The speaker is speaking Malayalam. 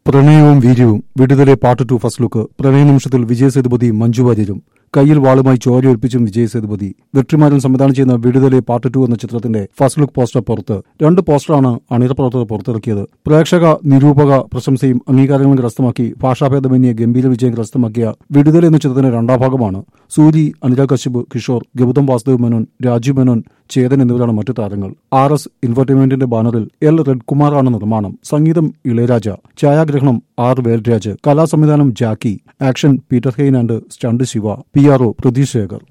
പ്രണയവും വീര്യവും Viduthalai part two first look പ്രണയ നിമിഷത്തിൽ വിജയ് സേതുപതി മഞ്ജു വാര്യരും കയ്യിൽ വാളുമായി ചോരയൊൽപ്പിച്ചും വിജയ് സേതുപതി വെട്രിമാരൻ സംവിധാനം ചെയ്യുന്ന വിടുതലെ പാർട്ട് ടു എന്ന ചിത്രത്തിന്റെ ഫസ്റ്റ് ലുക്ക് പോസ്റ്റർ പുറത്ത് രണ്ട് പോസ്റ്ററാണ് അണിയറ പ്രവർത്തകർ പുറത്തിറക്കിയത് പ്രേക്ഷക നിരൂപക പ്രശംസയും അംഗീകാരങ്ങളും കരസ്ഥമാക്കി ഭാഷാഭേദമന്യേ ഗംഭീര വിജയം കരസ്ഥമാക്കിയ വിടുതൽ എന്ന ചിത്രത്തിന്റെ രണ്ടാം ഭാഗമാണ് സൂരി അനുരാഗ് കശ്യപ് കിഷോർ ഗൗതം വാസുദേവ് മേനോൻ രാജീവ് മേനോൻ ചേതൻ എന്നിവരാണ് മറ്റു താരങ്ങൾ ആർ എസ് എന്റർടൈൻമെന്റിന്റെ ബാനറിൽ എൽ റെഡ്കുമാറാണ് നിർമ്മാണം സംഗീതം ഇളയരാജ ഛായാഗ്രഹണം ആർ വേൽരാജ് കലാസംവിധാനം Jackie action Peter Hein and stunt Siva P R O Pratheesh Shekhar